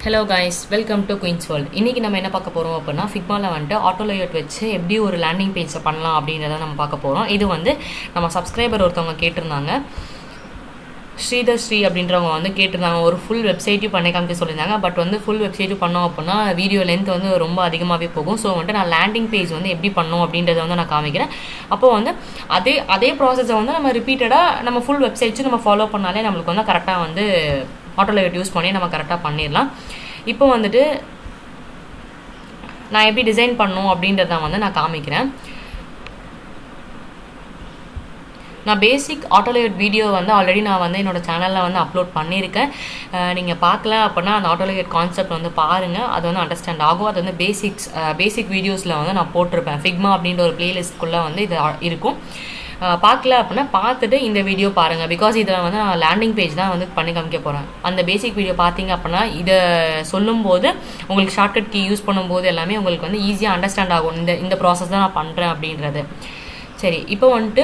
hello guys welcome to Queens World இன்றைக்கி நம்ம என்ன பார்க்க போகிறோம் அப்படின்னா ஃபிக்மாவில் வந்துட்டு ஆட்டோ லேயட் வச்சு எப்படி ஒரு லேண்டிங் பேஜை பண்ணலாம் அப்படின்றத நம்ம பார்க்க போகிறோம் இது வந்து நம்ம சப்ஸ்கிரைபர் ஒருத்தவங்க கேட்டிருந்தாங்க ஸ்ரீதர் ஸ்ரீ அப்படின்றவங்க வந்து கேட்டிருந்தாங்க ஒரு ஃபுல் வெப்சைட்டையும் பண்ணி காமிக்க சொல்லியிருந்தாங்க பட் வந்து ஃபுல் வெப்சைட்டும் பண்ணோம் அப்படின்னா வீடியோ லென்த் வந்து ரொம்ப அதிகமாகவே போகும் ஸோ வந்துட்டு நான் லேண்டிங் பேஜ் வந்து எப்படி பண்ணோம் அப்படின்றத வந்து நான் காமிக்கிறேன் அப்போ வந்து அதே அதே ப்ராசஸை வந்து நம்ம ரிப்பீட்டடாக நம்ம ஃபுல் வெப்சைட்ஸும் நம்ம ஃபாலோ பண்ணாலே நம்மளுக்கு வந்து கரெக்டாக வந்து ஆட்டோலேட் யூஸ் பண்ணி நம்ம கரெக்டாக பண்ணிடலாம் இப்போ வந்துட்டு நான் எப்படி டிசைன் பண்ணணும் அப்படின்றத வந்து நான் காமிக்கிறேன் நான் பேசிக் ஆட்டோலேட் வீடியோ வந்து ஆல்ரெடி நான் வந்து என்னோட சேனலில் வந்து அப்லோட் பண்ணியிருக்கேன் நீங்கள் பார்க்கல அப்படின்னா அந்த ஆட்டோலேட் கான்செப்ட் வந்து பாருங்கள் அது வந்து அண்டர்ஸ்டாண்ட் ஆகும் அது வந்து பேசிக்ஸ் பேசிக் வீடியோஸில் வந்து நான் போட்டிருப்பேன் ஃபிக்மா அப்படின்ற ஒரு பிளேலிஸ்ட்குள்ளே வந்து இது இருக்கும் பார்க்கல அப்படின்னா பார்த்துட்டு இந்த வீடியோ பாருங்கள் பிகாஸ் இதில் வந்து நான் லேண்டிங் பேஜ் தான் வந்து பண்ணி காமிக்க போகிறேன் அந்த பேசிக் வீடியோ பார்த்தீங்க அப்படின்னா இதை சொல்லும்போது உங்களுக்கு ஷார்ட்கட் கீ யூஸ் பண்ணும்போது எல்லாமே உங்களுக்கு வந்து ஈஸியாக அண்டர்ஸ்டாண்ட் ஆகும் இந்த இந்த ப்ராசஸ் தான் நான் பண்ணுறேன் அப்படின்றது சரி இப்போ வந்துட்டு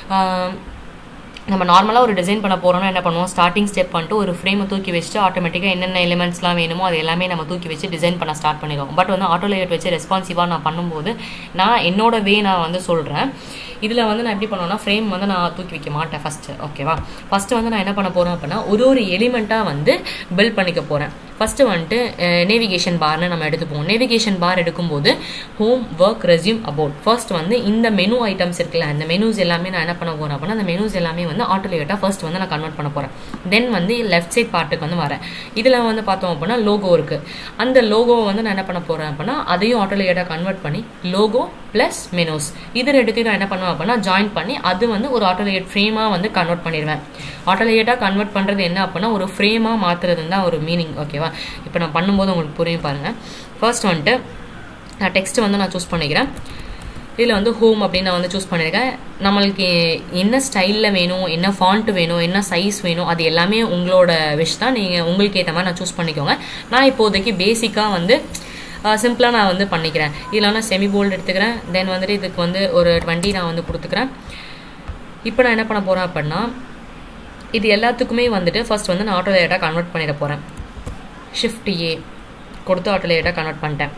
நம்ம நார்மலாக ஒரு டிசைன் பண்ண போகிறோம்னா என்ன பண்ணுவோம் ஸ்டார்டிங் ஸ்டெப் பண்ணிட்டு ஒரு ஃப்ரேமை தூக்கி வச்சுட்டு ஆட்டோமேட்டிக்காக என்னென்ன எலிமெண்ட்ஸ்லாம் வேணுமோ அது எல்லாமே நம்ம தூக்கி வச்சு டிசைன் பண்ண ஸ்டார்ட் பண்ணிடுவோம் பட் வந்து ஆட்டோ லேயட் வச்சு ரெஸ்பான்சிவாக நான் பண்ணும்போது நான் என்னோட வே நான் வந்து சொல்கிறேன் இதில் வந்து நான் எப்படி பண்ணுவேன்னா ஃப்ரேம் வந்து நான் தூக்கி வைக்க மாட்டேன் ஃபஸ்ட்டு ஓகேவா ஃபஸ்ட்டு வந்து நான் என்ன பண்ண போகிறேன் அப்படின்னா ஒரு ஒரு எலிமெண்ட்டாக வந்து பில்ட் பண்ணிக்க போகிறேன் ஃபஸ்ட்டு வந்துட்டு நேவிகேஷன் பார்னு நம்ம எடுத்துப்போம் நேவிகேஷன் பார் எடுக்கும்போது home work resume about first வந்து இந்த மெனு ஐட்டம்ஸ் இருக்குல்ல அந்த மெனுஸ் எல்லாமே நான் என்ன பண்ண போகிறேன் அப்படின்னா அந்த மெனுஸ் எல்லாமே வந்து ஆட்டோலேட்டாக ஃபர்ஸ்ட் வந்து நான் கன்வெர்ட் பண்ண போகிறேன் தென் வந்து லெஃப்ட் சைட் பார்ட்டுக்கு வந்து வரேன் இதில் வந்து பார்த்தோம் அப்படின்னா லோகோ இருக்குது அந்த லோகோவை வந்து நான் என்ன பண்ண போகிறேன் அப்படின்னா அதையும் ஆட்டோலேட்டாக கன்வெர்ட் பண்ணி லோகோ ப்ளஸ் மெனுஸ் இது ரெண்டுத்தையும் நான் என்ன பண்ணுவேன் அப்படின்னா ஜாயின் பண்ணி அது வந்து ஒரு ஆட்டோலேட் ஃப்ரேமாக வந்து கன்வெர்ட் பண்ணிடுவேன் ஆட்டோலேட்டாக கன்வெர்ட் பண்ணுறது என்ன அப்படின்னா ஒரு ஃப்ரேமாக மாற்றுறதுன்னு தான் ஒரு மீனிங் ஓகேவா இப்போ நான் பண்ணும்போது உங்களுக்கு புரியும் பாருங்கள் ஃபர்ஸ்ட் வந்துட்டு நான் டெக்ஸ்ட்டு வந்து நான் சூஸ் பண்ணிக்கிறேன் இதில் வந்து ஹோம் அப்படின்னு நான் வந்து சூஸ் பண்ணியிருக்கேன் நம்மளுக்கு என்ன ஸ்டைலில் வேணும் என்ன ஃபாண்ட் வேணும் என்ன சைஸ் வேணும் அது எல்லாமே உங்களோட விஷ் தான் நீங்கள் உங்களுக்கு ஏற்ற மாதிரி நான் சூஸ் பண்ணிக்கோங்க நான் இப்போதைக்கு பேசிக்காக வந்து சிம்பிளாக நான் வந்து பண்ணிக்கிறேன் இதில் நான் செமி போல்டு எடுத்துக்கிறேன் தென் வந்துட்டு இதுக்கு வந்து ஒரு டுவெண்ட்டி நான் வந்து கொடுத்துக்கிறேன் இப்போ நான் என்ன பண்ண போகிறேன் அப்படின்னா இது எல்லாத்துக்குமே வந்துட்டு ஃபர்ஸ்ட் வந்து நான் ஆட்டோ லேட்டாக கன்வெர்ட் பண்ணிட போகிறேன் ஷிஃப்ட் ஏ கொடுத்து ஆட்டோ லேட்டாக கன்வெர்ட் பண்ணிட்டேன்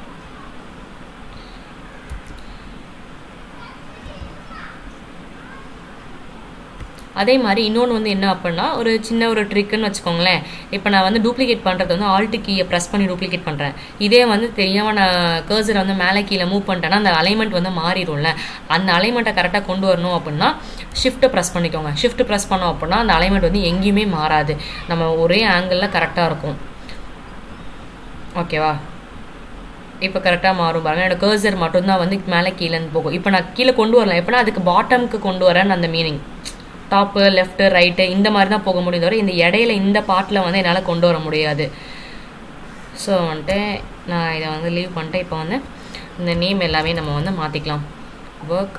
அதே மாதிரி இன்னொன்று வந்து என்ன அப்படின்னா ஒரு சின்ன ஒரு ட்ரிக்குன்னு வச்சுக்கோங்களேன் இப்போ நான் வந்து டூப்ளிகேட் பண்ணுறது வந்து ஆல்ட்டு கீயை ப்ரெஸ் பண்ணி டூப்ளிகேட் பண்ணுறேன் இதே வந்து தெரியாமல் நான் கர்சரை வந்து மேலே கீழே மூவ் பண்ணிட்டேன்னா அந்த அலைன்மெண்ட் வந்து மாறிடும்ல அந்த அலைன்மெண்ட்டை கரெக்டாக கொண்டு வரணும் அப்படின்னா ஷிஃப்ட்டை ப்ரெஸ் பண்ணிக்கோங்க ஷிஃப்ட் ப்ரெஸ் பண்ணோம் அப்படின்னா அந்த அலைன்மெண்ட் வந்து எங்கேயுமே மாறாது நம்ம ஒரே ஆங்கிளில் கரெக்டாக இருக்கும் ஓகேவா இப்போ கரெக்டாக மாறும் பாருங்க என்னோட கர்சர் மட்டும்தான் வந்து மேலே கீழேன்னு போகும் இப்போ நான் கீழே கொண்டு வரலாம் எப்படின்னா அதுக்கு பாட்டமுக்கு கொண்டு வரேன்னு அந்த மீனிங் டாப்பு லெஃப்ட்டு ரைட்டு இந்த மாதிரி தான் போக முடியும் தவிர இந்த இடையில இந்த பார்ட்டில் வந்து என்னால் கொண்டு வர முடியாது ஸோ வந்துட்டு நான் இதை வந்து லீவ் பண்ணிட்டேன் இப்போ வந்து இந்த நேம் எல்லாமே நம்ம வந்து மாற்றிக்கலாம் ஒர்க்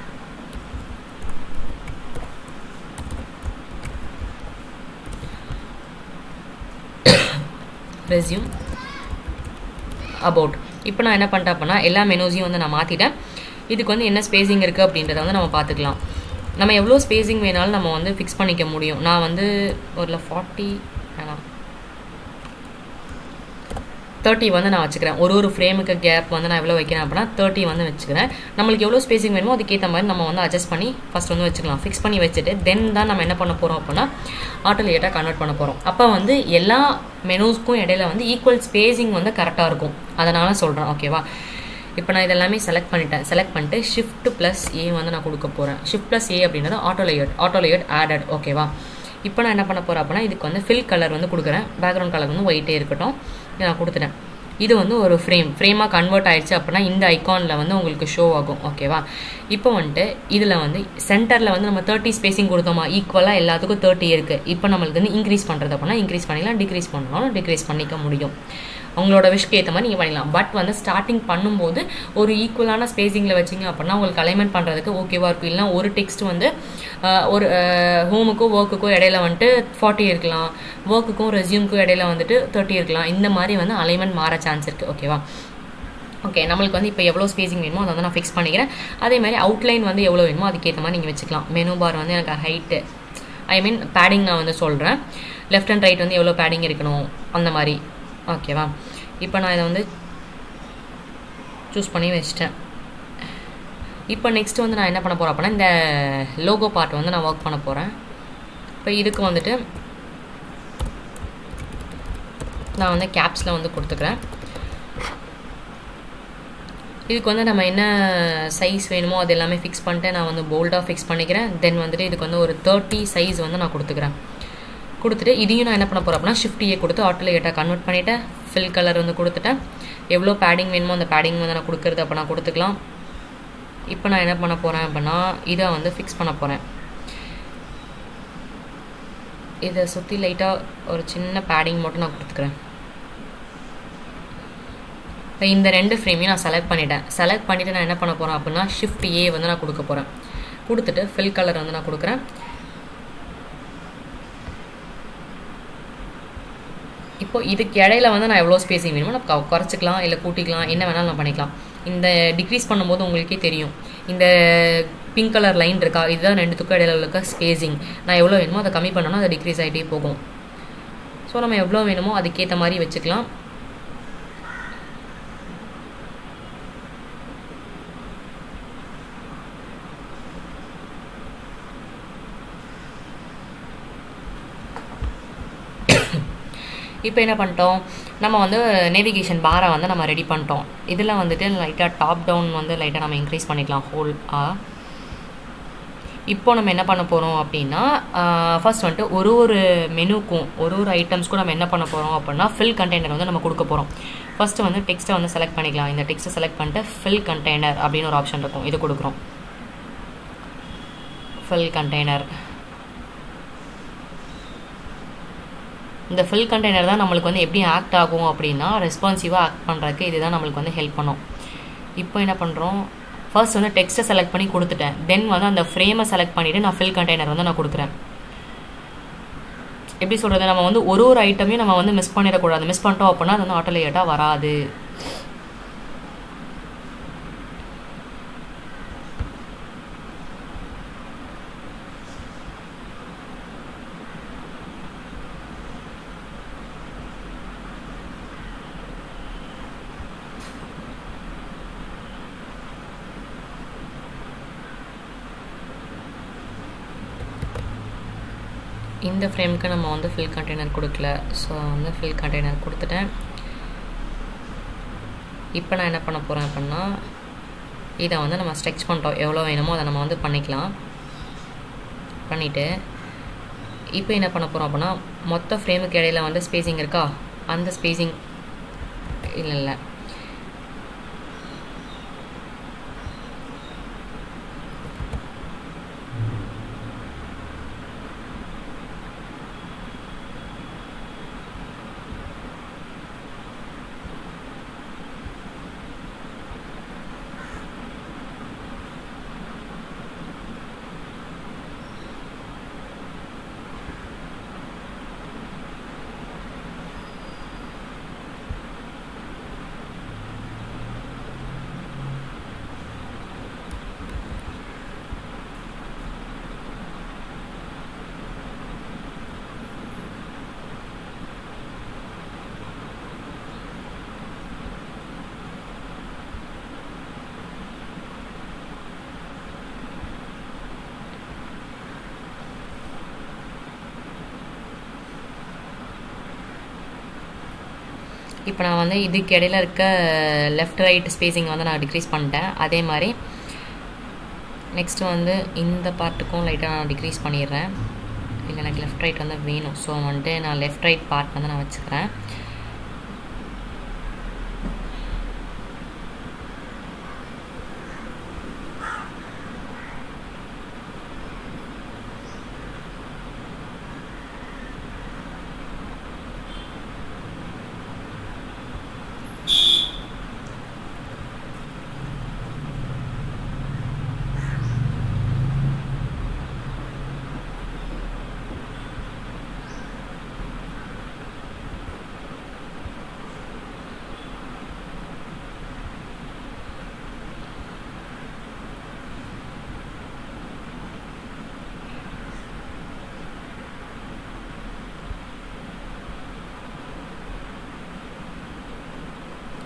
ரெஸ்யூம் அபவுட் இப்போ நான் என்ன பண்ணிட்டேன் அப்படின்னா எல்லா மெனூஸையும் வந்து நான் மாற்றிட்டேன் இதுக்கு வந்து என்ன ஸ்பேசிங் இருக்குது அப்படின்றத வந்து நம்ம பார்த்துக்கலாம் நம்ம எவ்வளோ ஸ்பேசிங் வேணாலும் நம்ம வந்து ஃபிக்ஸ் பண்ணிக்க முடியும் நான் வந்து ஒரு ஃபார்ட்டி வேணாம் தேர்ட்டி வந்து நான் வச்சுக்கிறேன் ஒரு ஒரு ஃப்ரேமுக்கு கேப் வந்து நான் எவ்வளோ வைக்கிறேன் அப்படின்னா தேர்ட்டி வந்து வச்சுக்கிறேன் நம்மளுக்கு எவ்வளோ ஸ்பேசிங் வேணுமோ அதுக்கேற்ற மாதிரி நம்ம வந்து அட்ஜஸ்ட் பண்ணி ஃபஸ்ட் வந்து வச்சுக்கலாம் ஃபிக்ஸ் பண்ணி வச்சுட்டு தென் தான் நம்ம என்ன பண்ண போகிறோம் அப்படின்னா ஆட்டோலேட்டாக கன்வெர்ட் பண்ண போகிறோம் அப்போ வந்து எல்லா மெனூஸ்க்கும் இடையில வந்து ஈக்குவல் ஸ்பேசிங் வந்து கரெக்டாக இருக்கும் அதனால் சொல்கிறேன் ஓகேவா இப்போ நான் இதெல்லாமே செலக்ட் பண்ணிட்டேன் செலக்ட் பண்ணிட்டு ஷிஃப்ட் ப்ளஸ் ஏ வந்து நான் கொடுக்க போகிறேன் ஷிஃப்ட் ப்ளஸ் ஏ அப்படின்றது auto layout auto layout added ஓகேவா இப்போ நான் என்ன பண்ண போகிறேன் அப்படின்னா இதுக்கு வந்து ஃபில் கலர் வந்து கொடுக்குறேன் பேக்ரவுண்ட் கலர் வந்து ஒயிட்டே இருக்கட்டும் நான் கொடுத்துட்டேன் இது வந்து ஒரு ஃப்ரேம் ஃப்ரேமாக கன்வெர்ட் ஆயிடுச்சு அப்படின்னா இந்த ஐக்கானில் வந்து உங்களுக்கு ஷோ ஆகும் ஓகேவா இப்போ வந்துட்டு இதில் வந்து சென்டரில் வந்து நம்ம தேர்ட்டி ஸ்பேசிங் கொடுத்தோமா ஈக்குவலாக எல்லாத்துக்கும் தேர்ட்டி இருக்குது இப்போ நம்மளுக்கு வந்து இன்க்ரீஸ் பண்ணுறது அப்படின்னா இன்க்ரீஸ் பண்ணிக்கலாம் டிக்ரீஸ் பண்ணாலும் டிக்ரீஸ் பண்ணிக்க முடியும் உங்களோட விஷக்கு ஏற்ற மாதிரி நீங்கள் பண்ணிடலாம் பட் வந்து ஸ்டார்டிங் பண்ணும்போது ஒரு ஈக்குவலான ஸ்பேசிங்கில் வச்சிங்க அப்படின்னா உங்களுக்கு அலைன்மெண்ட் பண்ணுறதுக்கு ஓகேவா இருக்கும் இல்லைனா ஒரு டெக்ஸ்ட் வந்து ஒரு ஹோமுக்கும் ஒர்க்குக்கும் இடையில வந்துட்டு ஃபார்ட்டி இருக்கலாம் ஒர்க்குக்கும் ரெசியூமுக்கும் இடையில வந்துட்டு தேர்ட்டி இருக்கலாம் இந்த மாதிரி வந்து அலைன்மெண்ட் மாற சான்ஸ் இருக்குது ஓகேவா ஓகே நம்மளுக்கு வந்து இப்போ எவ்வளோ ஸ்பேசிங் வேணுமோ அதை வந்து நான் ஃபிக்ஸ் பண்ணிக்கிறேன் அதே மாதிரி அவுட்லைன் வந்து எவ்வளோ வேணுமோ அதுக்கேற்ற மாதிரி நீங்கள் வச்சுக்கலாம் மெனு பார் வந்து எனக்கு ஹைட்டு ஐ மீன் பேடிங் நான் வந்து சொல்கிறேன் லெஃப்ட் அண்ட் ரைட் வந்து எவ்வளோ பேடிங் இருக்கணும் அந்த மாதிரி ஓகேவா இப்போ நான் இதை வந்து சூஸ் பண்ணி வச்சிட்டேன் இப்போ நெக்ஸ்ட் வந்து நான் என்ன பண்ண போகிறேன் அப்படின்னா இந்த லோகோ பார்ட் வந்து நான் ஒர்க் பண்ண போகிறேன் இப்போ இதுக்கு வந்துட்டு நான் வந்து கேப்ஸில் வந்து கொடுத்துக்கிறேன் இதுக்கு வந்து நம்ம என்ன சைஸ் வேணுமோ அது எல்லாமே ஃபிக்ஸ் பண்ணிட்டு நான் வந்து போல்டாக ஃபிக்ஸ் பண்ணிக்கிறேன் தென் வந்துட்டு இதுக்கு வந்து ஒரு தேர்ட்டி சைஸ் வந்து நான் கொடுத்துக்கிறேன் கொடுத்துட்டு இதையும் நான் என்ன பண்ண போகிறேன் அப்படின்னா ஷிஃப்டியை கொடுத்து ஆட்டோலேட்டாக கன்வெர்ட் பண்ணிவிட்டேன் ஃபில் கலர் வந்து கொடுத்துட்டேன் எவ்வளோ பேடிங் வேணுமோ அந்த பேடிங் வந்து நான் கொடுக்குறது அப்போ நான் கொடுத்துக்கலாம் இப்போ நான் என்ன பண்ண போகிறேன் அப்படின்னா இதை வந்து ஃபிக்ஸ் பண்ண போகிறேன் இதை சுற்றி லைட்டாக ஒரு சின்ன பேடிங் மட்டும் நான் கொடுத்துக்கிறேன் இப்போ இந்த ரெண்டு ஃப்ரேமையும் நான் செலக்ட் பண்ணிட்டேன் செலக்ட் பண்ணிவிட்டு நான் என்ன பண்ண போகிறேன் அப்படின்னா ஷிஃப்ட் ஏ வந்து நான் கொடுக்க போகிறேன் கொடுத்துட்டு ஃபில் கலர் வந்து நான் கொடுக்குறேன் இப்போ இதுக்கு இடையில வந்து நான் எவ்வளோ ஸ்பேசிங் வேணுமோ நான் குறைச்சிக்கலாம் இல்லை கூட்டிக்கலாம் என்ன வேணாலும் நான் பண்ணிக்கலாம் இந்த டிக்ரீஸ் பண்ணும்போது உங்களுக்கே தெரியும் இந்த பிங்க் கலர் லைன் இருக்கா இதுதான் ரெண்டுத்துக்கும் இடையில இருக்க ஸ்பேசிங் நான் எவ்வளோ வேணுமோ அதை கம்மி பண்ணோன்னா அது டிக்ரீஸ் ஆகிட்டே போகும் ஸோ நம்ம எவ்வளோ வேணுமோ அதுக்கேற்ற மாதிரி வச்சுக்கலாம் இப்போ என்ன பண்ணிட்டோம் நம்ம வந்து நேவிகேஷன் பாரை வந்து நம்ம ரெடி பண்ணிட்டோம் இதில் வந்துட்டு லைட்டாக டாப் டவுன் வந்து லைட்டாக நம்ம இன்க்ரீஸ் பண்ணிக்கலாம் ஹோல் ஆ இப்போ நம்ம என்ன பண்ண போகிறோம் அப்படின்னா ஃபர்ஸ்ட் வந்துட்டு ஒரு ஒரு மெனுக்கும் ஒரு ஒரு ஐட்டம்ஸ்க்கும் நம்ம என்ன பண்ண போகிறோம் அப்படின்னா ஃபில் கண்டெய்னர் வந்து நம்ம கொடுக்க போகிறோம் ஃபஸ்ட்டு வந்து டெக்ஸ்ட்டை வந்து செலக்ட் பண்ணிக்கலாம் இந்த டெக்ஸ்ட்டை செலக்ட் பண்ணிட்டு ஃபில் கண்டெய்னர் அப்படின்னு ஒரு ஆப்ஷன் இருக்கும் இது கொடுக்குறோம் ஃபில் கண்டெய்னர் இந்த ஃபில் கண்டெய்னர் தான் நம்மளுக்கு வந்து எப்படி ஆக்ட் ஆகும் அப்படின்னா ரெஸ்பான்சிவாக ஆக்ட் பண்ணுறதுக்கு இதுதான் நம்மளுக்கு வந்து ஹெல்ப் பண்ணும் இப்போ என்ன பண்ணுறோம் ஃபர்ஸ்ட் வந்து டெக்ஸ்ட்டை செலக்ட் பண்ணி கொடுத்துட்டேன் தென் வந்து அந்த ஃப்ரேமை செலக்ட் பண்ணிவிட்டு நான் ஃபில் கண்டெய்னர் வந்து நான் கொடுக்குறேன் எப்படி சொல்கிறது நம்ம வந்து ஒரு ஒரு ஐட்டமையும் நம்ம வந்து மிஸ் பண்ணிடக்கூடாது மிஸ் பண்ணிட்டோம் அப்படின்னா அது வந்து ஆட்டோலேட்டாக வராது இந்த ஃப்ரேமுக்கு நம்ம வந்து ஃபில் கண்டெய்னர் கொடுக்கல ஸோ வந்து ஃபில் கண்டெய்னர் கொடுத்துட்டேன் இப்போ நான் என்ன பண்ண போகிறேன் அப்படின்னா இதை வந்து நம்ம ஸ்ட்ரெச் பண்ணிட்டோம் எவ்வளோ வேணுமோ அதை நம்ம வந்து பண்ணிக்கலாம் பண்ணிவிட்டு இப்போ என்ன பண்ண போகிறோம் அப்படின்னா மொத்த ஃப்ரேமுக்கு இடையில வந்து ஸ்பேசிங் இருக்கா அந்த ஸ்பேசிங் இல்லை இல்லை இப்போ நான் வந்து இதுக்கு இடையில இருக்க லெஃப்ட் ரைட் ஸ்பேசிங் வந்து நான் டிக்ரீஸ் பண்ணிட்டேன் அதே மாதிரி நெக்ஸ்ட்டு வந்து இந்த பார்ட்டுக்கும் லைட்டாக நான் டிக்ரீஸ் பண்ணிடுறேன் இல்லை எனக்கு லெஃப்ட் ரைட் வந்து வேணும் ஸோ வந்துட்டு நான் லெஃப்ட் ரைட் பார்ட் வந்து நான் வச்சுக்கிறேன்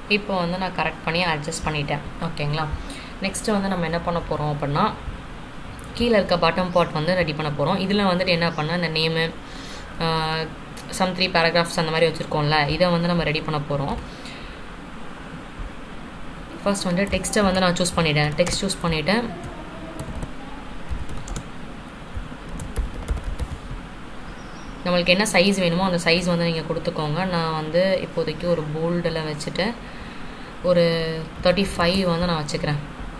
இப்போ வந்து நான் கரெக்ட் பண்ணி அட்ஜஸ்ட் பண்ணிட்டேன் ஓகேங்களா நெக்ஸ்ட்டு வந்து நம்ம என்ன பண்ண போகிறோம் அப்படின்னா கீழே இருக்க பாட்டம் பார்ட் வந்து ரெடி பண்ண போகிறோம் இதில் வந்துட்டு என்ன பண்ணால் இந்த நேமு சம் த்ரீ பேராகிராஃப்ஸ் அந்த மாதிரி வச்சுருக்கோம்ல இதை வந்து நம்ம ரெடி பண்ண போகிறோம் ஃபர்ஸ்ட் வந்து டெக்ஸ்ட்டை வந்து நான் சூஸ் பண்ணிட்டேன் டெக்ஸ்ட் சூஸ் பண்ணிவிட்டேன் நம்மளுக்கு என்ன சைஸ் வேணுமோ அந்த சைஸ் வந்து நீங்கள் கொடுத்துக்கோங்க நான் வந்து இப்போதைக்கு ஒரு போல்டில் வச்சுட்டு ஒரு தேர்ட்டி ஃபைவ் வந்து நான் வச்சுக்கிறேன்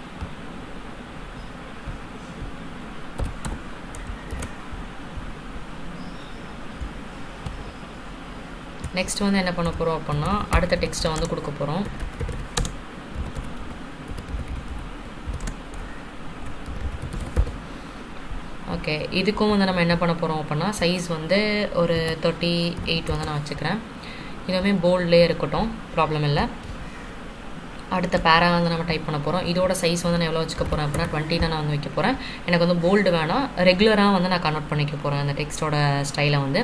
நெக்ஸ்ட் வந்து என்ன பண்ண போகிறோம் அப்படின்னா அடுத்த டெக்ஸ்ட்டை வந்து கொடுக்க போகிறோம் ஓகே இதுக்கும் வந்து நம்ம என்ன பண்ண போகிறோம் அப்படின்னா சைஸ் வந்து ஒரு தேர்ட்டி எயிட் வந்து நான் வச்சுக்கிறேன் இதுவுமே போல்ட்லேயே இருக்கட்டும் ப்ராப்ளம் இல்லை அடுத்த பேரா வந்து நம்ம டைப் பண்ண போகிறோம் இதோட சைஸ் வந்து நான் எவ்வளோ வச்சுக்க போகிறேன் அப்படின்னா டுவெண்ட்டி தான் நான் வந்து வைக்க போகிறேன் எனக்கு வந்து போல்டு வேணாம் ரெகுலராக வந்து நான் கன்வெர்ட் பண்ணிக்க போகிறேன் அந்த டெக்ஸ்ட்டோட ஸ்டைலை வந்து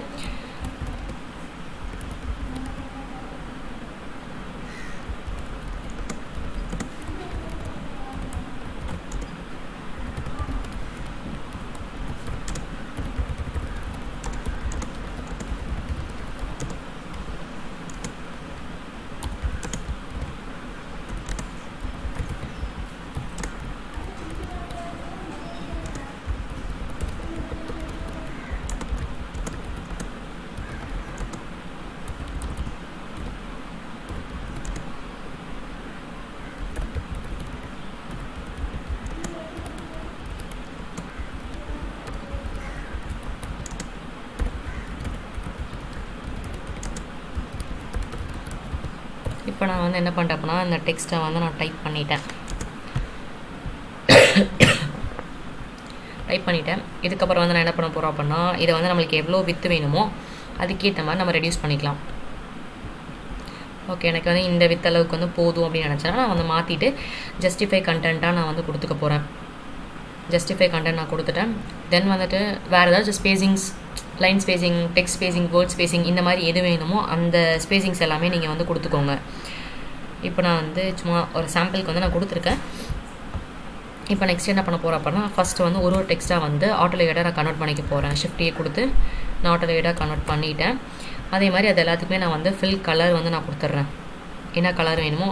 இப்போ நான் வந்து என்ன பண்ணிட்டேன் அப்படின்னா இந்த டெக்ஸ்ட்டை வந்து நான் டைப் பண்ணிட்டேன் டைப் பண்ணிட்டேன் இதுக்கப்புறம் வந்து நான் என்ன பண்ண போகிறோம் அப்படின்னா இதை வந்து நம்மளுக்கு எவ்வளோ வித்து வேணுமோ அதுக்கேற்ற மாதிரி நம்ம ரெடியூஸ் பண்ணிக்கலாம் ஓகே எனக்கு வந்து இந்த வித் அளவுக்கு வந்து போதும் அப்படின்னு நினச்சேன்னா நான் வந்து மாற்றிட்டு ஜஸ்டிஃபை கண்டென்ட்டாக நான் வந்து கொடுத்துக்க போகிறேன் ஜஸ்டிஃபை கண்டென்ட் நான் கொடுத்துட்டேன் தென் வந்துட்டு வேறு ஏதாச்சும் spacings line spacing text spacing word spacing இந்த மாதிரி எது வேணுமோ அந்த ஸ்பேசிங்ஸ் எல்லாமே நீங்கள் வந்து கொடுத்துக்கோங்க இப்போ நான் வந்து சும்மா ஒரு சாம்பிளுக்கு வந்து நான் கொடுத்துருக்கேன் இப்போ நெக்ஸ்ட் என்ன பண்ண போகிறேன் அப்படின்னா ஃபஸ்ட்டு வந்து ஒரு ஒரு டெக்ஸ்ட்டாக வந்து ஆட்டோலேட்டாக நான் கன்வெர்ட் பண்ணிக்க போகிறேன் ஷிஃப்டியே கொடுத்து நான் ஆட்டோலேட்டாக கன்வெர்ட் பண்ணிட்டேன் அதே மாதிரி அது எல்லாத்துக்குமே நான் வந்து ஃபில் கலர் வந்து நான் கொடுத்துட்றேன் என்ன கலர் வேணுமோ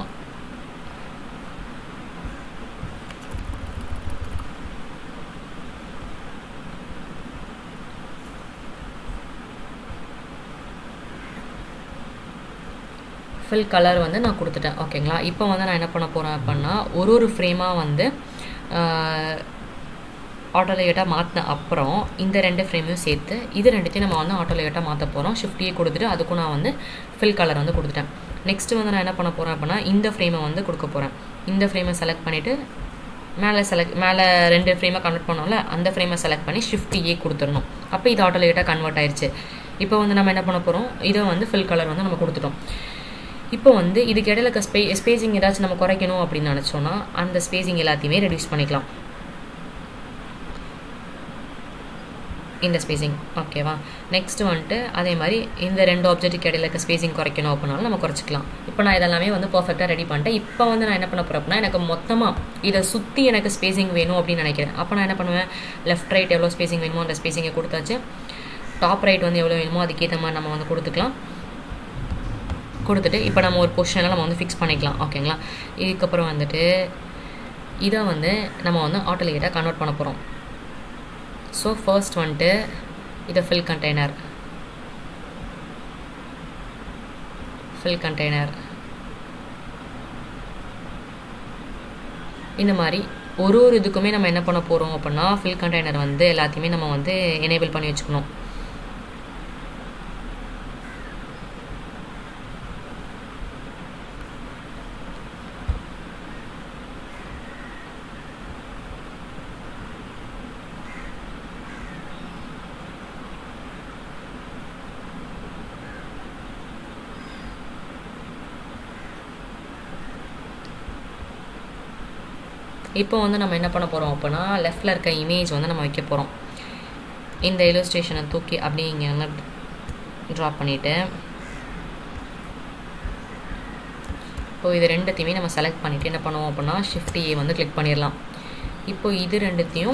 ஃபில் கலர் வந்து நான் கொடுத்துட்டேன் ஓகேங்களா இப்போ வந்து நான் என்ன பண்ண போகிறேன் அப்படின்னா ஒரு ஒரு ஃப்ரேமாக வந்து ஆட்டோலேட்டாக மாற்றின அப்புறம் இந்த ரெண்டு ஃப்ரேமையும் சேர்த்து இது ரெண்டுத்தையும் நம்ம வந்து ஆட்டோலேட்டாக மாற்ற போகிறோம் ஷிஃப்டியே கொடுத்துட்டு அதுக்கும் நான் வந்து ஃபில் கலர் வந்து கொடுத்துட்டேன் நெக்ஸ்ட்டு வந்து நான் என்ன பண்ண போகிறேன் அப்படின்னா இந்த ஃப்ரேமை வந்து கொடுக்க போகிறேன் இந்த ஃப்ரேமை செலக்ட் பண்ணிவிட்டு மேலே செலக்ட் மேலே ரெண்டு ஃப்ரேமை கன்வெர்ட் பண்ணோம்ல அந்த ஃப்ரேமை செலக்ட் பண்ணி ஷிஃப்ட் ஏ கொடுத்துடணும் அப்போ இது ஆட்டோலேட்டாக கன்வெர்ட் ஆயிடுச்சு இப்போ வந்து நம்ம என்ன பண்ண போகிறோம் இதை வந்து ஃபில் கலர் வந்து நம்ம கொடுத்துட்டோம் இப்போ வந்து இதுக்கு இடையில இருக்க ஸ்பே ஸ்பேசிங் ஏதாச்சும் நம்ம குறைக்கணும் அப்படின்னு நினச்சோன்னா அந்த ஸ்பேசிங் எல்லாத்தையுமே ரெடியூஸ் பண்ணிக்கலாம் இந்த ஸ்பேசிங் ஓகேவா நெக்ஸ்ட் வந்துட்டு அதே மாதிரி இந்த ரெண்டு ஆப்ஜெக்ட்டுக்கு இடையில இருக்க ஸ்பேசிங் குறைக்கணும் அப்படின்னாலும் நம்ம குறைச்சிக்கலாம் இப்போ நான் இதெல்லாமே வந்து பர்ஃபெக்டாக ரெடி பண்ணிட்டேன் இப்போ வந்து நான் என்ன பண்ண போகிறேன் அப்படின்னா எனக்கு மொத்தமாக இதை சுற்றி எனக்கு ஸ்பேசிங் வேணும் அப்படின்னு நினைக்கிறேன் அப்போ நான் என்ன பண்ணுவேன் லெஃப்ட் ரைட் எவ்வளோ ஸ்பேசிங் வேணுமோ அந்த ஸ்பேசிங்கை கொடுத்தாச்சு டாப் ரைட் வந்து எவ்வளோ வேணுமோ அதுக்கேற்ற மாதிரி நம்ம வந்து கொடுத்துக்கலாம் கொடுத்துட்டு இப்போ நம்ம ஒரு பொசிஷனில் நம்ம வந்து ஃபிக்ஸ் பண்ணிக்கலாம் ஓகேங்களா இதுக்கப்புறம் வந்துட்டு இதை வந்து நம்ம வந்து ஆட்டோலேட்டாக கன்வெர்ட் பண்ண போகிறோம் ஸோ ஃபர்ஸ்ட் வந்துட்டு இதை ஃபில் கண்டெய்னர் ஃபில் கண்டெய்னர் இந்த மாதிரி ஒரு ஒரு இதுக்குமே நம்ம என்ன பண்ண போகிறோம் அப்படின்னா ஃபில் கண்டெய்னர் வந்து எல்லாத்தையுமே நம்ம வந்து எனேபிள் பண்ணி வச்சுக்கணும் இப்போ வந்து நம்ம என்ன பண்ண போகிறோம் அப்படின்னா லெஃப்டில் இருக்க இமேஜ் வந்து நம்ம வைக்க போகிறோம் இந்த இலஸ்ட்ரேஷனை தூக்கி அப்படியே இங்கே வந்து ட்ரா பண்ணிவிட்டு இப்போ இது ரெண்டுத்தையுமே நம்ம செலக்ட் பண்ணிவிட்டு என்ன பண்ணுவோம் அப்படின்னா ஷிஃப்ட் ஏ வந்து கிளிக் பண்ணிடலாம் இப்போ இது ரெண்டுத்தையும்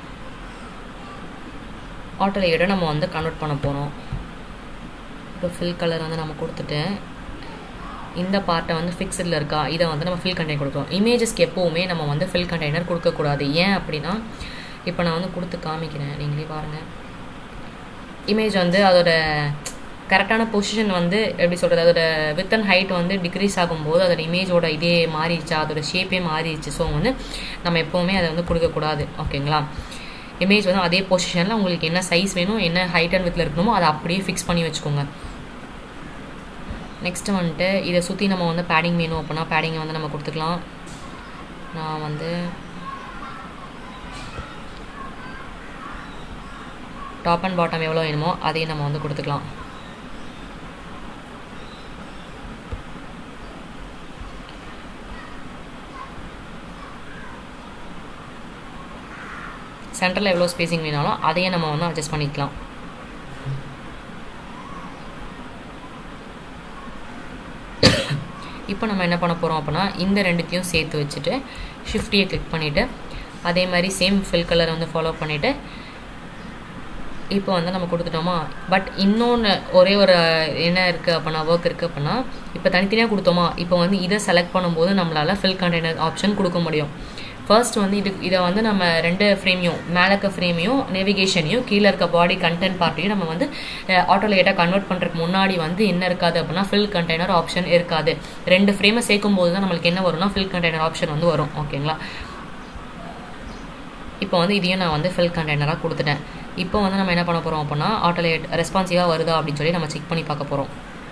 ஆட்டோ லேயரை நம்ம வந்து கன்வெர்ட் பண்ண போகிறோம் இப்போ ஃபில் கலர் வந்து நம்ம கொடுத்துட்டு இந்த பார்ட்டை வந்து ஃபிக்ஸடில் இருக்கா இதை வந்து நம்ம ஃபில் கண்டெய்னர் கொடுக்குறோம் இமேஜஸ்க்கு எப்போவுமே நம்ம வந்து ஃபில் கண்டெய்னர் கொடுக்கக்கூடாது ஏன் அப்படின்னா இப்போ நான் வந்து கொடுத்து காமிக்கிறேன் நீங்களே பாருங்கள் இமேஜ் வந்து அதோட கரெக்டான பொசிஷன் வந்து எப்படி சொல்கிறது அதோட வித் அண்ட் ஹைட் வந்து டிக்ரீஸ் ஆகும்போது அதோட இமேஜோட இதே மாறிடுச்சா அதோட ஷேப்பே மாறிடுச்சு ஸோ வந்து நம்ம எப்போவுமே அதை வந்து கொடுக்கக்கூடாது ஓகேங்களா இமேஜ் வந்து அதே பொசிஷனில் உங்களுக்கு என்ன சைஸ் வேணும் என்ன ஹைட் அண்ட் வித்தில் இருக்கணுமோ அதை அப்படியே ஃபிக்ஸ் பண்ணி வச்சுக்கோங்க நெக்ஸ்ட்டு வந்துட்டு இதை சுற்றி நம்ம வந்து பேடிங் வேணும் அப்படின்னா பேடிங்கை வந்து நம்ம கொடுத்துக்கலாம் நான் வந்து டாப் அண்ட் பாட்டம் எவ்வளோ வேணுமோ அதையும் நம்ம வந்து கொடுத்துக்கலாம் சென்டரில் எவ்வளோ ஸ்பேசிங் வேணாலும் அதையும் நம்ம வந்து அட்ஜஸ்ட் பண்ணிக்கலாம் இப்போ நம்ம என்ன பண்ண போகிறோம் அப்படின்னா இந்த ரெண்டுத்தையும் சேர்த்து வச்சுட்டு ஷிஃப்டியை கிளிக் பண்ணிவிட்டு அதே மாதிரி சேம் ஃபில் கலரை வந்து ஃபாலோ பண்ணிவிட்டு இப்போ வந்து நம்ம கொடுத்துட்டோமா பட் இன்னொன்று ஒரே ஒரு என்ன இருக்குது அப்படின்னா ஒர்க் இருக்குது அப்படின்னா இப்போ தனித்தனியாக கொடுத்தோமா இப்போ வந்து இதை செலக்ட் பண்ணும்போது நம்மளால் ஃபில் கண்டெய்னர் ஆப்ஷன் கொடுக்க முடியும் ஃபர்ஸ்ட் வந்து இது இதை வந்து நம்ம ரெண்டு ஃப்ரேமையும் மேலே இருக்க ஃப்ரேமையும் நேவிகேஷனையும் கீழே இருக்க பாடி கண்டென்ட் பார்ட்டையும் நம்ம வந்து ஆட்டோலேட்டாக கன்வெர்ட் பண்ணுறதுக்கு முன்னாடி வந்து என்ன இருக்காது அப்படின்னா ஃபில் கண்டெய்னர் ஆப்ஷன் இருக்காது ரெண்டு ஃப்ரேமை சேர்க்கும் போது தான் நம்மளுக்கு என்ன வரும்னா ஃபில் கண்டெய்னர் ஆப்ஷன் வந்து வரும் ஓகேங்களா இப்போ வந்து இதையும் நான் வந்து ஃபில் கண்டெய்னராக கொடுத்துட்டேன் இப்போ வந்து நம்ம என்ன பண்ண போகிறோம் அப்படின்னா ஆட்டோலேட் ரெஸ்பான்சிவாக வருதா அப்படின்னு சொல்லி நம்ம செக் பண்ணி பார்க்க போகிறோம்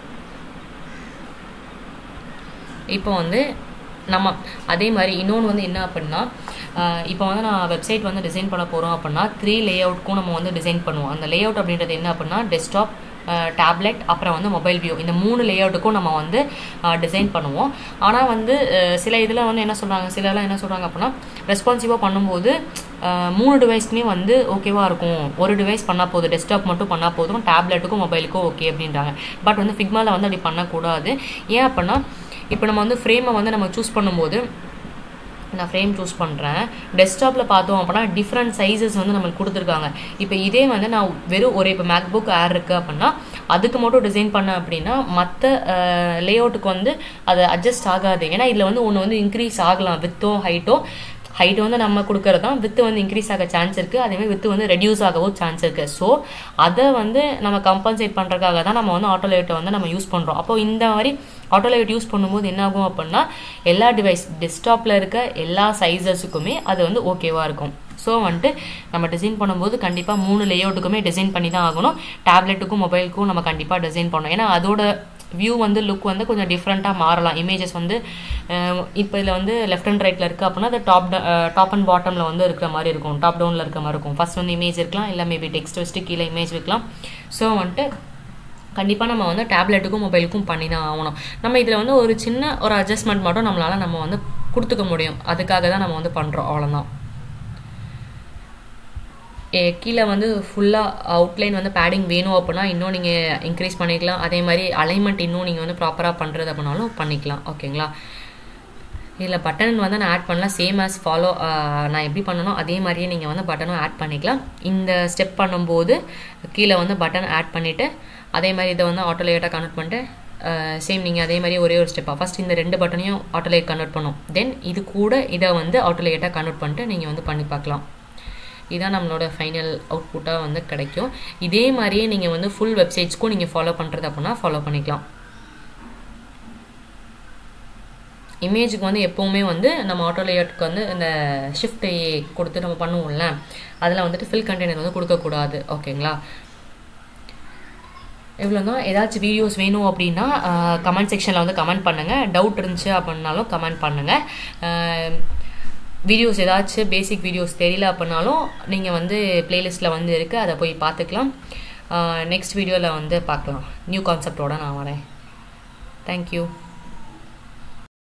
இப்போ வந்து நம்ம அதே மாதிரி இன்னொன்று வந்து என்ன அப்படின்னா இப்போ வந்து நான் வெப்சைட் வந்து டிசைன் பண்ண போகிறோம் அப்படின்னா த்ரீ லே அவுட்க்கும் நம்ம வந்து டிசைன் பண்ணுவோம் அந்த லே அவுட் அப்படின்றது என்ன அப்படின்னா டெஸ்க்டாப் டேப்லெட் அப்புறம் வந்து மொபைல் வியூ இந்த மூணு லேஅவுட்டுக்கும் நம்ம வந்து டிசைன் பண்ணுவோம் ஆனால் வந்து சில இதில் வந்து என்ன சொல்கிறாங்க சிலலாம் என்ன சொல்கிறாங்க அப்படின்னா ரெஸ்பான்சிவாக பண்ணும்போது மூணு டிவைஸ்க்குமே வந்து ஓகேவாக இருக்கும் ஒரு டிவைஸ் பண்ணால் போதும் டெஸ்க்டாப் மட்டும் பண்ணால் போதும் டேப்லெட்டுக்கும் மொபைலுக்கும் ஓகே அப்படின்றாங்க பட் வந்து ஃபிக்மாவில் வந்து அப்படி பண்ணக்கூடாது ஏன் அப்படின்னா இப்போ நம்ம வந்து ஃப்ரேமை வந்து நம்ம சூஸ் பண்ணும்போது நான் ஃப்ரேம் சூஸ் பண்ணுறேன் டெஸ்க்டாப்பில் பார்த்தோம் அப்படின்னா டிஃப்ரெண்ட் சைஸஸ் வந்து நம்மளுக்கு கொடுத்துருக்காங்க இப்போ இதே வந்து நான் வெறும் ஒரு இப்போ மேக் புக் ஏர் இருக்குது அப்படின்னா அதுக்கு மட்டும் டிசைன் பண்ணேன் அப்படின்னா மற்ற லேஅவுட்டுக்கு வந்து அது அட்ஜஸ்ட் ஆகாது ஏன்னா இதில் வந்து ஒன்று வந்து இன்க்ரீஸ் ஆகலாம் வித்தோ ஹைட்டோ ஹைட் வந்து நம்ம கொடுக்கறது தான் வித்து வந்து இன்க்ரீஸ் ஆக சான்ஸ் இருக்குது அதேமாதிரி வித்து வந்து ரெடியூஸ் ஆகவும் சான்ஸ் இருக்குது ஸோ அதை வந்து நம்ம கம்பன்சேட் பண்ணுறதுக்காக தான் நம்ம வந்து ஆட்டோலேட்டை வந்து நம்ம யூஸ் பண்ணுறோம் அப்போ இந்த மாதிரி ஆட்டோலேட் யூஸ் பண்ணும்போது என்ன ஆகும் அப்படின்னா எல்லா டிவைஸ் டெஸ்க்டாப்பில் இருக்க எல்லா சைஸஸுக்குமே அது வந்து ஓகேவாக இருக்கும் ஸோ வந்துட்டு நம்ம டிசைன் பண்ணும்போது கண்டிப்பாக மூணு லேஅவுட்டுக்குமே டிசைன் பண்ணி தான் ஆகணும் டேப்லெட்டுக்கும் மொபைலுக்கும் நம்ம கண்டிப்பாக டிசைன் பண்ணணும் ஏன்னா அதோட வியூ வந்து லுக் வந்து கொஞ்சம் டிஃப்ரெண்ட்டாக மாறலாம் இமேஜஸ் வந்து இப்போ இதில் வந்து லெஃப்ட் அண்ட் ரைட்டில் இருக்குது அப்படின்னா அது டாப் டாப் அண்ட் பாட்டமில் வந்து இருக்கிற மாதிரி இருக்கும் டாப் டவுனில் இருக்கிற மாதிரி இருக்கும் ஃபர்ஸ்ட் வந்து இமேஜ் இருக்கலாம் இல்லை மேபி டெக்ஸ்ட் வச்சுட்டு கீழே இமேஜ் வைக்கலாம் ஸோ வந்துட்டு கண்டிப்பாக நம்ம வந்து டேப்லெட்டுக்கும் மொபைலுக்கும் பண்ணி தான் ஆகணும் நம்ம இதில் வந்து ஒரு சின்ன ஒரு அட்ஜஸ்ட்மெண்ட் மட்டும் நம்மளால் நம்ம வந்து கொடுத்துக்க முடியும் அதுக்காக தான் நம்ம வந்து பண்ணுறோம் அவ்வளோதான் கீழே வந்து ஃபுல்லாக அவுட்லைன் வந்து பேடிங் வேணும் அப்படின்னா இன்னும் நீங்கள் இன்க்ரீஸ் பண்ணிக்கலாம் அதே மாதிரி அலைன்மெண்ட் இன்னும் நீங்கள் வந்து ப்ராப்பராக பண்ணுறது அப்படின்னாலும் பண்ணிக்கலாம் ஓகேங்களா இதில் பட்டன் வந்து நான் ஆட் பண்ணலாம் சேம் ஆஸ் ஃபாலோ நான் எப்படி பண்ணணும் அதே மாதிரியே நீங்கள் வந்து பட்டனும் ஆட் பண்ணிக்கலாம் இந்த ஸ்டெப் பண்ணும்போது கீழே வந்து பட்டன் ஆட் பண்ணிவிட்டு அதே மாதிரி இதை வந்து ஆட்டோலேட்டாக கன்வெர்ட் பண்ணிட்டு சேம் நீங்கள் அதே மாதிரி ஒரே ஒரு ஸ்டெப்பாக ஃபஸ்ட் இந்த ரெண்டு பட்டனையும் ஆட்டோலேட் கன்வெர்ட் பண்ணும் தென் இது கூட இதை வந்து ஆட்டோலேட்டாக கன்வெர்ட் பண்ணிட்டு நீங்கள் வந்து பண்ணி பார்க்கலாம் இதான் நம்மளோட ஃபைனல் அவுட்புட்டாக வந்து கிடைக்கும் இதே மாதிரியே நீங்கள் வந்து ஃபுல் வெப்சைட்ஸ்க்கும் நீங்கள் ஃபாலோ பண்ணுறது அப்படின்னா ஃபாலோ பண்ணிக்கலாம் இமேஜுக்கு வந்து எப்போவுமே வந்து நம்ம ஆட்டோ லேஅவுட்க்கு வந்து இந்த ஷிஃப்ட் கொடுத்து நம்ம பண்ணுவோம்ல அதில் வந்துட்டு ஃபில் கண்டெய்னர் வந்து கொடுக்கக்கூடாது ஓகேங்களா இவ்வளோ தான் ஏதாச்சும் வீடியோஸ் வேணும் அப்படின்னா கமெண்ட் செக்ஷனில் வந்து கமெண்ட் பண்ணுங்கள் டவுட் இருந்துச்சு அப்படின்னாலும் கமெண்ட் பண்ணுங்கள் வீடியோஸ் ஏதாச்சும் பேசிக் வீடியோஸ் தெரியல அப்படின்னாலும் நீங்கள் வந்து பிளேலிஸ்ட்டில் வந்து இருக்குது அதை போய் பார்த்துக்கலாம் நெக்ஸ்ட் வீடியோவில் வந்து பார்க்கலாம் நியூ கான்செப்டோடு நான் வரேன் தேங்க்யூ